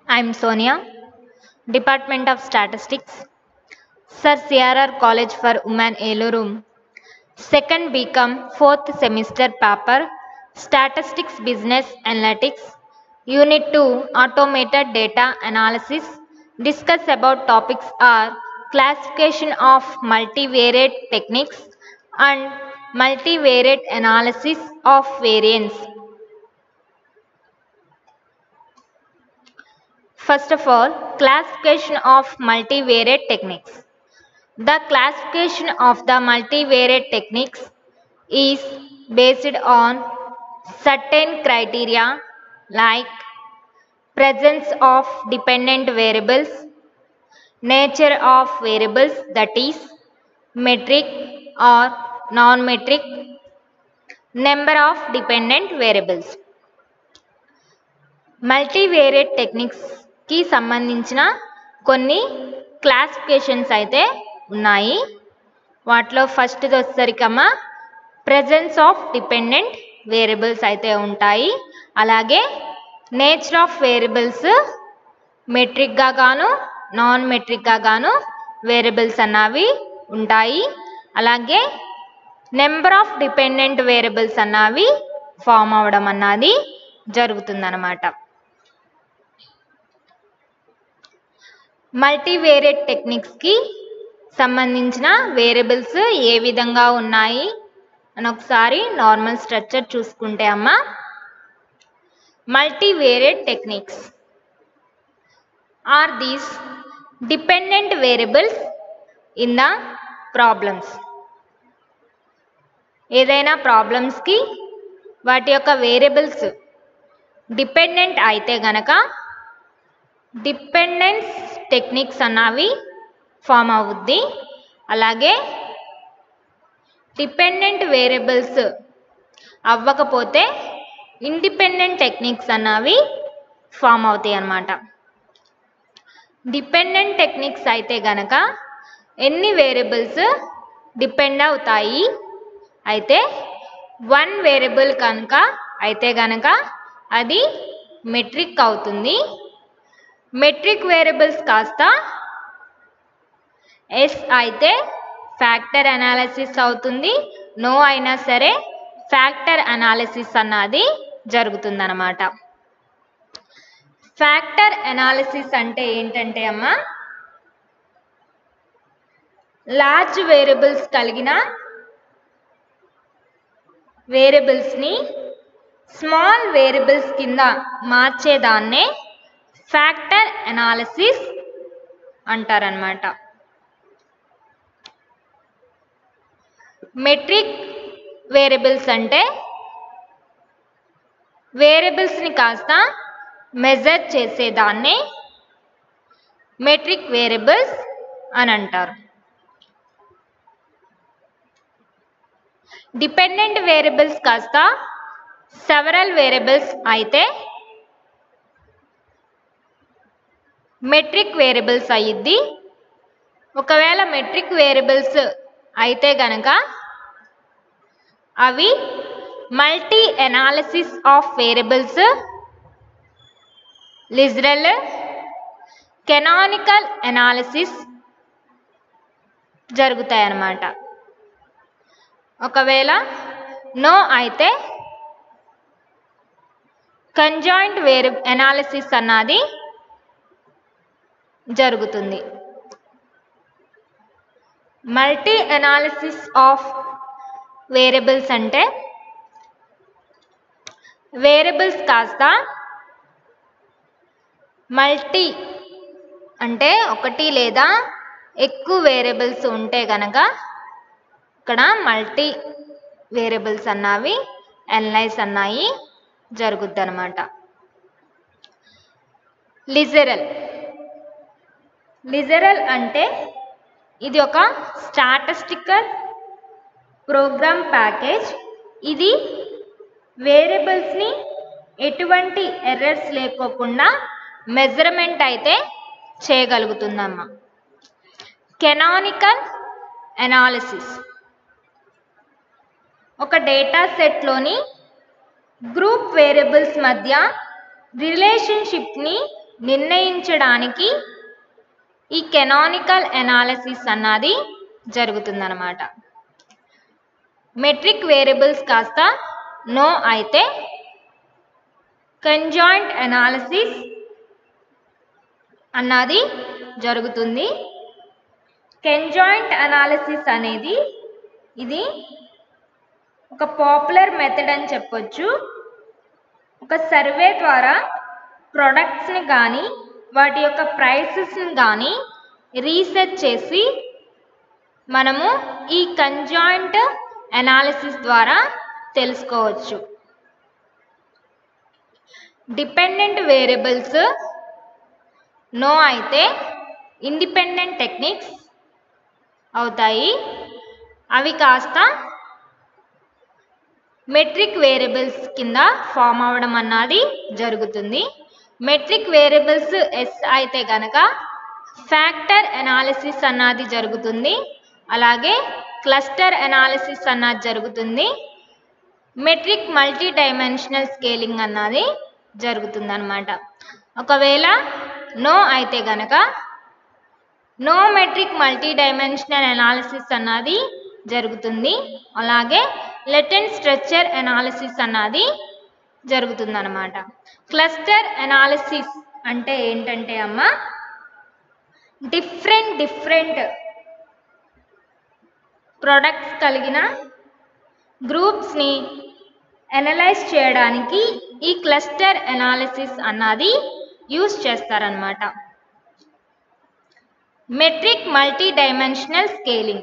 I'm Sonia, Department of Statistics, Sir CRR College for Women Eluru. Second BCom, fourth semester paper, Statistics Business Analytics, Unit 2, Automated Data Analysis. Discuss about topics are classification of multivariate techniques and multivariate analysis of variance. First of all, classification of multivariate techniques. The classification of the multivariate techniques is based on certain criteria like presence of dependent variables, nature of variables that is metric or non-metric, number of dependent variables. Multivariate టెక్నిక్స్కి సంబంధించిన కొన్ని classifications అయితే ఉన్నాయి వాటిలో ఫస్ట్ది వచ్చేసరికమ్మ presence of dependent variables అయితే ఉంటాయి అలాగే నేచర్ ఆఫ్ వేరియబుల్స్ మెట్రిక్గా గాను నాన్ మెట్రిక్గా గాను వేరియబుల్స్ అన్నవి ఉంటాయి అలాగే నెంబర్ ఆఫ్ డిపెండెంట్ వేరియబుల్స్ అన్నవి ఫామ్ అవ్వడం అన్నది జరుగుతుందన్నమాట మల్టీవేరియట్ టెక్నిక్స్కి సంబంధించిన వేరియబుల్స్ ఏ విధంగా ఉన్నాయి అని ఒకసారి నార్మల్ స్ట్రక్చర్ చూసుకుంటే అమ్మ multivariate techniques are these dependent variables in the problems ఏదైనా ప్రాబ్లమ్స్కి వాటి యొక్క వేరియబుల్స్ డిపెండెంట్ అయితే గనక డిపెండెన్స్ టెక్నిక్స్ అన్నవి ఫామ్ అవుద్ది అలాగే డిపెండెంట్ వేరియబుల్స్ అవ్వకపోతే ఇండిపెండెంట్ టెక్నిక్స్ అన్నవి ఫామ్ అవుతాయి అన్నమాట డిపెండెంట్ టెక్నిక్స్ అయితే గనక ఎన్ని వేరియబుల్స్ డిపెండ్ అవుతాయి అయితే వన్ వేరియబుల్ కనుక అయితే గనక అది మెట్రిక్ అవుతుంది మెట్రిక్ వేరియబుల్స్ కాస్త ఎస్ అయితే ఫ్యాక్టర్ అనాలిసిస్ అవుతుంది నో అయినా సరే ఫ్యాక్టర్ అనాలిసిస్ అన్నది జరుగుతుందన్నమాట ఫ్యాక్టర్ అనాలిసిస్ అంటే ఏంటంటే అమ్మా లార్జ్ వేరియబుల్స్ కలిగిన వేరియబుల్స్ని స్మాల్ వేరియబుల్స్ కింద మార్చేదాన్నే ఫ్యాక్టర్ అనాలిసిస్ అంటారనమాట మెట్రిక్ వేరియబుల్స్ అంటే వేరియబుల్స్ని కాస్త మెజర్ చేసేదాన్నే మెట్రిక్ వేరియబుల్స్ అని అంటారు డిపెండెంట్ వేరియబుల్స్ కాస్త సెవరల్ వేరియబుల్స్ అయితే మెట్రిక్ వేరియబుల్స్ అయ్యిద్ది ఒకవేళ మెట్రిక్ వేరియబుల్స్ అయితే గనక అవి మల్టీ ఎనాలిసిస్ ఆఫ్ వేరియబుల్స్ లిజరల్ కెనానికల్ ఎనాలిసిస్ జరుగుతాయి అన్నమాట ఒకవేళ నో అయితే కంజాయింట్ వేరి ఎనాలిసిస్ అన్నది జరుగుతుంది మల్టీ ఎనాలిసిస్ ఆఫ్ వేరియబుల్స్ అంటే వేరియబుల్స్ కాస్త మల్టీ అంటే ఒకటి లేదా ఎక్కువ వేరియబుల్స్ ఉంటే కనుక ఇక్కడ మల్టీ వేరియబుల్స్ అన్నవి ఎనలైజ్ అన్నాయి జరుగుద్ది అనమాట లిజరల్ లిజరల్ అంటే ఇది ఒక స్టాటిస్టికల్ ప్రోగ్రామ్ ప్యాకేజ్ ఇది వేరియబుల్స్ని ఎటువంటి ఎర్రర్స్ లేకోకుండా మెజర్మెంట్ అయితే చేయగలుగుతుందమ్మా కెనానికల్ అనాలిసిస్ ఒక డేటా సెట్లోని గ్రూప్ వేరియబుల్స్ మధ్య రిలేషన్షిప్ని నిర్ణయించడానికి ఈ కెనానికల్ ఎనాలిసిస్ అన్నది జరుగుతుందన్నమాట మెట్రిక్ వేరియబుల్స్ కాస్త నో అయితే కంజాయింట్ ఎనాలిసిస్ అన్నది జరుగుతుంది కెంజాయింట్ అనాలిసిస్ అనేది ఇది ఒక పాపులర్ మెథడ్ అని చెప్పొచ్చు ఒక సర్వే ద్వారా ప్రొడక్ట్స్ని కానీ వాటి యొక్క ప్రైసెస్ని కానీ రీసెర్చ్ చేసి మనము ఈ కంజాయింట్ అనాలిసిస్ ద్వారా తెలుసుకోవచ్చు డిపెండెంట్ వేరియబుల్స్ నో అయితే ఇండిపెండెంట్ టెక్నిక్స్ అవుతాయి అవి కాస్త మెట్రిక్ వేరియబుల్స్ కింద ఫామ్ అవ్వడం అన్నది జరుగుతుంది మెట్రిక్ వేరియబుల్స్ ఎస్ అయితే గనక ఫ్యాక్టర్ అనాలిసిస్ అన్నది జరుగుతుంది అలాగే క్లస్టర్ అనాలిసిస్ అన్నది జరుగుతుంది మెట్రిక్ మల్టీ డైమెన్షనల్ స్కేలింగ్ అన్నది జరుగుతుంది అనమాట ఒకవేళ నో అయితే గనక no metric multi dimensional analysis అన్నది జరుగుతుంది అలాగే లెటెంట్ స్ట్రక్చర్ అనాలిసిస్ అన్నది జరుగుతుందన్నమాట క్లస్టర్ అనాలిసిస్ అంటే ఏంటంటే అమ్మ డిఫరెంట్ డిఫరెంట్ ప్రొడక్ట్స్ కలిగిన గ్రూప్స్ని అనలైజ్ చేయడానికి ఈ క్లస్టర్ అనాలిసిస్ అన్నది యూస్ చేస్తారనమాట metric multi dimensional scaling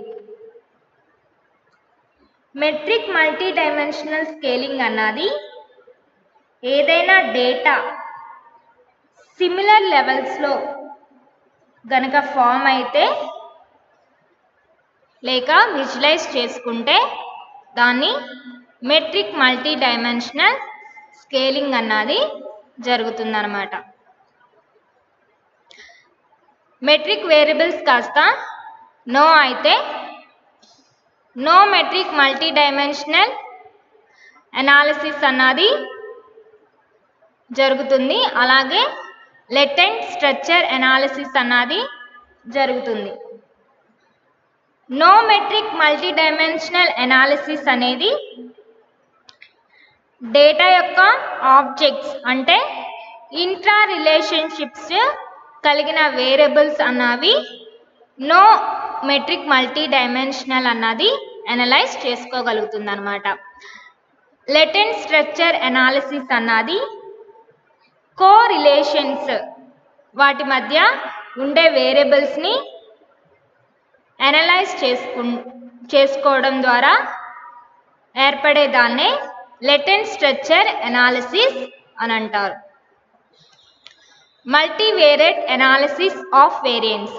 metric multi dimensional scaling అన్నది ఏదైనా డేటా సిమిలర్ లెవెల్స్లో గనక ఫామ్ అయితే లేక విజువలైజ్ చేసుకుంటే దాన్ని మెట్రిక్ మల్టీ డైమెన్షనల్ స్కేలింగ్ అన్నది జరుగుతుందన్నమాట మెట్రిక్ వేరియబుల్స్ కాస్త నో అయితే no metric multi dimensional analysis అన్నది జరుగుతుంది అలాగే లెటెంట్ స్ట్రక్చర్ అనాలిసిస్ అన్నది జరుగుతుంది no metric multi dimensional analysis అనేది డేటా యొక్క ఆబ్జెక్ట్స్ అంటే ఇంట్రా రిలేషన్షిప్స్ కలిగిన వేరియబుల్స్ అన్నవి నో మెట్రిక్ మల్టీ డైమెన్షనల్ అన్నది అనలైజ్ చేసుకోగలుగుతుంది అనమాట లెటెంట్ స్ట్రక్చర్ అనాలిసిస్ అన్నది కో రిలేషన్స్ వాటి మధ్య ఉండే వేరియబుల్స్ని అనలైజ్ చేసుకు చేసుకోవడం ద్వారా ఏర్పడే దాన్నే లెటెంట్ స్ట్రక్చర్ అనాలిసిస్ అని అంటారు multivariate analysis of variance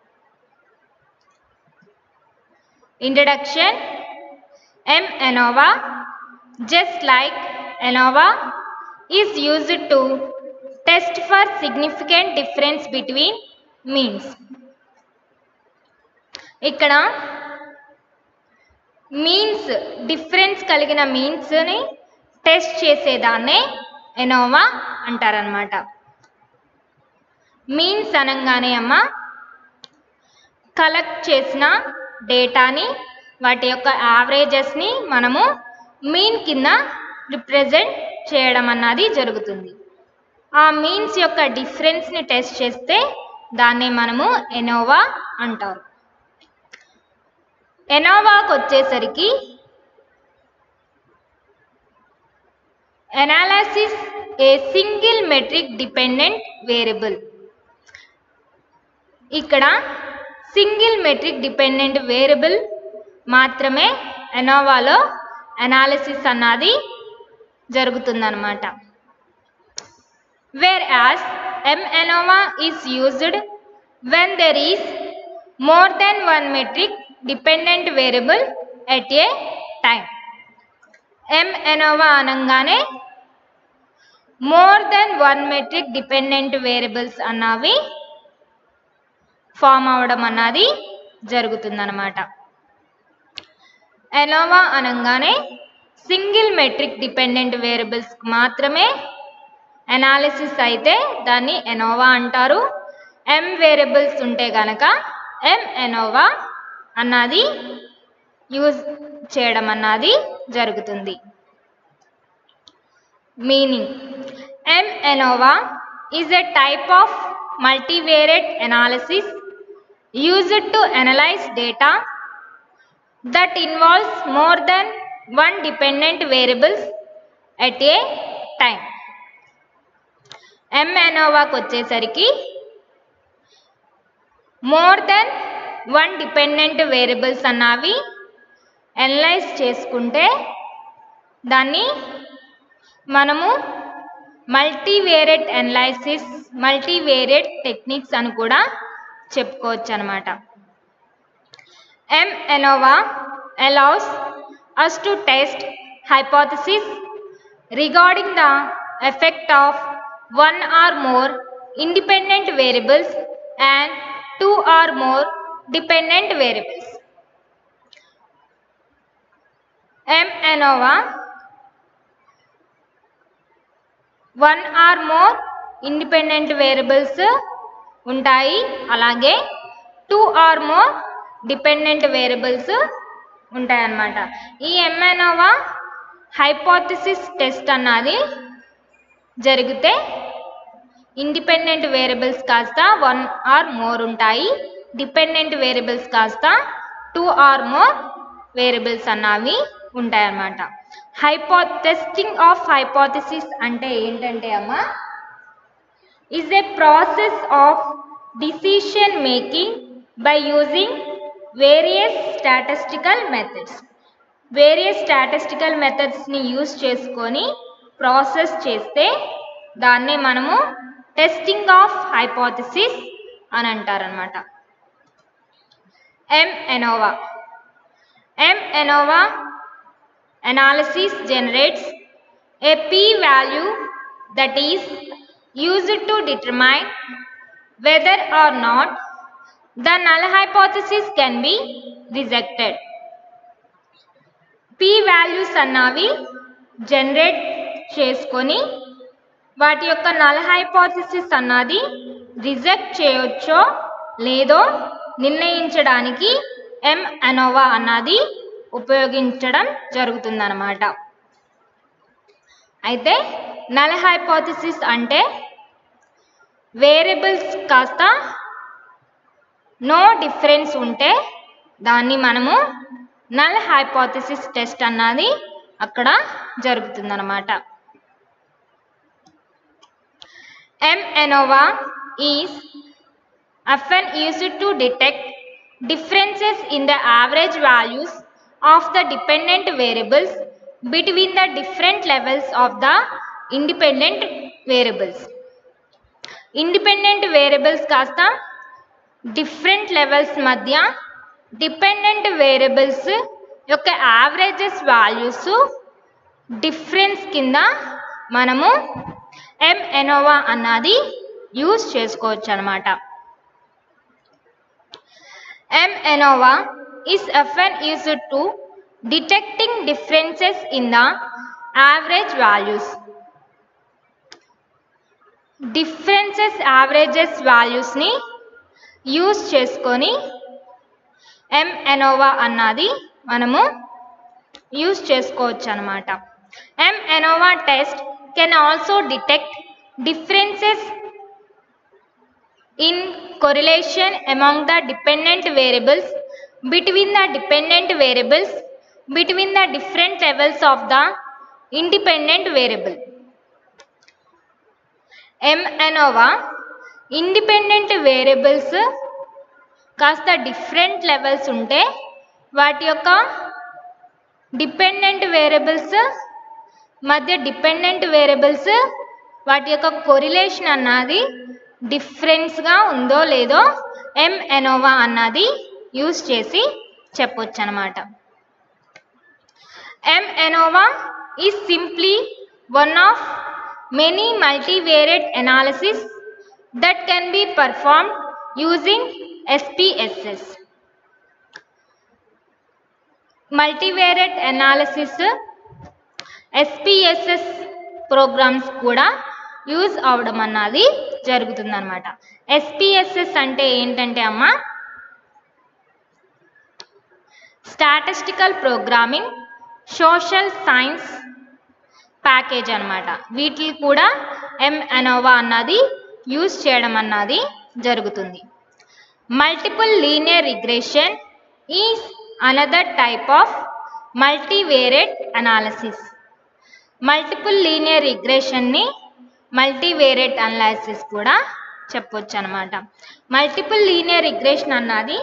introduction M. ANOVA, just like ANOVA, is used to test for significant difference between means. ఇక్కడ మీన్స్ డిఫరెన్స్ కలిగిన మీన్స్ని టెస్ట్ చేసేదాన్నే ఎనోవా అంటారనమాట మీన్స్ అనగానే అమ్మ కలెక్ట్ చేసిన డేటాని వాటి యొక్క యావరేజెస్ని మనము మీన్ కింద రిప్రజెంట్ చేయడం అన్నది జరుగుతుంది ఆ మీన్స్ యొక్క డిఫరెన్స్ని టెస్ట్ చేస్తే దాన్ని మనము ఎనోవా అంటారు ఎనోవాకి వచ్చేసరికి analysis a single metric dependent variable ఇక్కడ సింగిల్ మెట్రిక్ డిపెండెంట్ వేరియబుల్ మాత్రమే ఎనోవాలో అనాలిసిస్ అన్నది జరుగుతుందన్నమాట whereas M ANOVA is used when there is more than one metric dependent variable at a time M ANOVA అనగానే more than one metric dependent variables అన్నవి form అవడం అన్నది జరుగుతుందన్నమాట ANOVA అనగానే సింగిల్ మెట్రిక్ డిపెండెంట్ వేరియబుల్స్ మాత్రమే analysis అయితే దాన్ని Innova అంటారు ఎం వేరియబుల్స్ ఉంటే గనక ఎం ఎనోవా అన్నది యూజ్ చేయడం అన్నది జరుగుతుంది meaning M ANOVA is a type of multivariate analysis used to analyze data that involves more than one dependent variables at a time. M ఎనోవాకి వచ్చేసరికి more than one dependent variables అన్నవి analyse చేసుకుంటే దాన్ని మనము multivariate analysis multivariate techniques అని కూడా చెప్పుకోవచ్చు అనమాట M ANOVA allows us to test hypothesis regarding the effect of one or more independent variables and two or more dependent variables. M ANOVA one or more independent variables ఉంటాయి అలాగే two or more dependent variables ఉంటాయి అన్నమాట ఈ MANOVA hypothesis test అన్నది జరిగితే independent variables కాస్త one or more ఉంటాయి dependent variables కాస్త టూ ఆర్ మోర్ వేరియబుల్స్ అన్నవి ఉంటాయి అన్నమాట హైపో టెస్టింగ్ ఆఫ్ హైపోథిసిస్ అంటే ఏంటంటే అమ్మా is a process of decision making by using various statistical methods various statistical మెథడ్స్ని యూజ్ చేసుకొని ప్రాసెస్ చేస్తే దాన్నే మనము టెస్టింగ్ ఆఫ్ హైపోథిసిస్ అని అంటారనమాట M ANOVA M ANOVA analysis generates a p-value that is used to determine whether or not the null hypothesis can be rejected. p values అన్నవి generate చేసుకొని వాటి యొక్క నల్ హైపోథిసిస్ అన్నది రిజెక్ట్ చేయొచ్చో లేదో నిర్ణయించడానికి ఎం అనోవా అన్నది ఉపయోగించడం జరుగుతుందన్నమాట అయితే నల్ హైపోథిసిస్ అంటే వేరియబుల్స్ కాస్త నో డిఫరెన్స్ ఉంటే దాన్ని మనము నల్ హైపోథిసిస్ టెస్ట్ అన్నది అక్కడ జరుగుతుందన్నమాట M ANOVA is often used to detect differences in the average values of the dependent variables between the different levels of the independent variables. Independent variables కాస్త different levels మధ్య dependent variables యొక్క averages values difference కింద మనము ఎం ANOVA అన్నది use చేసుకోవచ్చు అనమాట M ANOVA is often used to detecting differences in the average values. Differences averages వాల్యూస్ని use చేసుకొని ఎం ఎనోవా అన్నది మనము యూస్ చేసుకోవచ్చు అనమాట M ANOVA test can also detect differences in correlation among the dependent variables between the dependent variables between the different levels of the independent variable m ANOVA independent variables కాస్త different levels ఉంటే వాటి యొక్క dependent variables మధ్య dependent variables వాటి యొక్క correlation అన్నది డిఫరెన్స్గా ఉందో లేదో ఎం ఎనోవా అన్నది యూజ్ చేసి చెప్పొచ్చు అనమాట M ANOVA is simply one of many multivariate analysis that can be perform using SPSS multivariate analysis SPSS programs కూడా యూజ్ అవడం అన్నది జరుగుతుందన్నమాట ఎస్పిఎస్ఎస్ అంటే ఏంటంటే అమ్మ statistical programming social science package అన్నమాట వీటికి కూడా ఎం అనోవా అన్నది యూజ్ చేయడం అన్నది జరుగుతుంది multiple linear regression is another type of multivariate analysis multiple linear రిగ్రెషన్ని మల్టీవేరియట్ అనాలిసిస్ కూడా చెప్పొచ్చు అనమాట మల్టిపుల్ లీనియర్ రిగ్రెషన్ అన్నది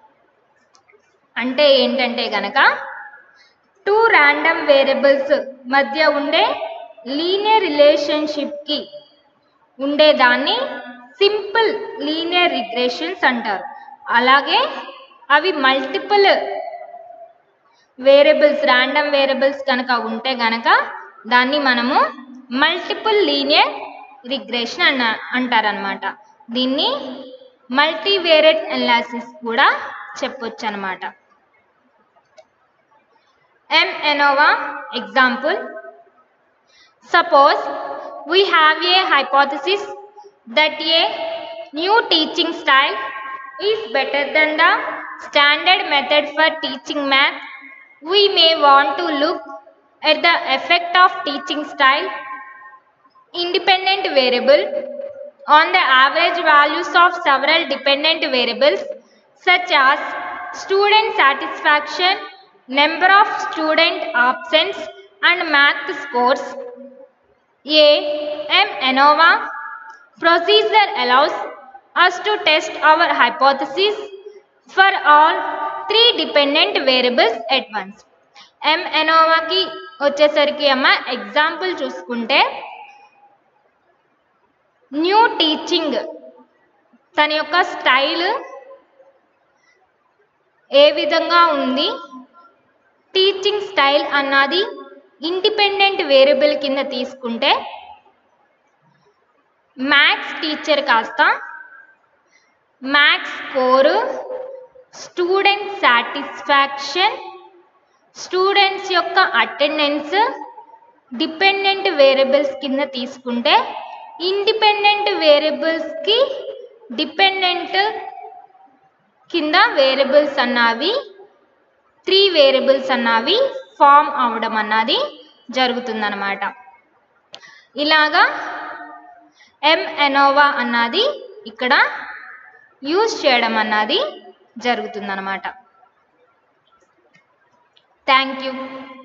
అంటే ఏంటంటే గనక టూ ర్యాండమ్ వేరియబుల్స్ మధ్య ఉండే లీనియర్ రిలేషన్షిప్కి ఉండేదాన్ని సింపుల్ లీనియర్ రిగ్రెషన్స్ అంటారు అలాగే అవి మల్టిపుల్ వేరియబుల్స్ ర్యాండమ్ వేరియబుల్స్ కనుక ఉంటే గనక దాన్ని మనము మల్టిపుల్ లీనియర్ రిగ్రెషన్ అన్న అంటారనమాట దీన్ని మల్టీవేరియట్ అనాలిసిస్ కూడా చెప్పొచ్చు అనమాట M ANOVA example. Suppose we have a hypothesis that a new teaching style is better than the standard method for teaching math. We may want to look at the effect of teaching style independent variable on the average values of several dependent variables such as student satisfaction, number of student absence and math scores. A M ANOVA procedure allows us to test our hypothesis for all three dependent variables at once. M ANOVAకి వచ్చేసరికి అమ్మ example చూసుకుంటే new teaching తన యొక్క style ఏ విధంగా ఉంది teaching style అన్నది independent variable కింద తీసుకుంటే మ్యాథ్స్ టీచర్ కాస్త maths score student satisfaction students యొక్క అటెండెన్స్ డిపెండెంట్ వేరియబుల్స్ కింద తీసుకుంటే ఇండిపెండెంట్ వేరియబుల్స్కి డిపెండెంట్ కింద వేరియబుల్స్ అన్నవి త్రీ వేరియబుల్స్ అన్నవి ఫామ్ అవడం అన్నది జరుగుతుందన్నమాట ఇలాగా ఎం ఎనోవా అన్నది ఇక్కడ యూజ్ చేయడం అన్నది జరుగుతుందన్నమాట థ్యాంక్ యూ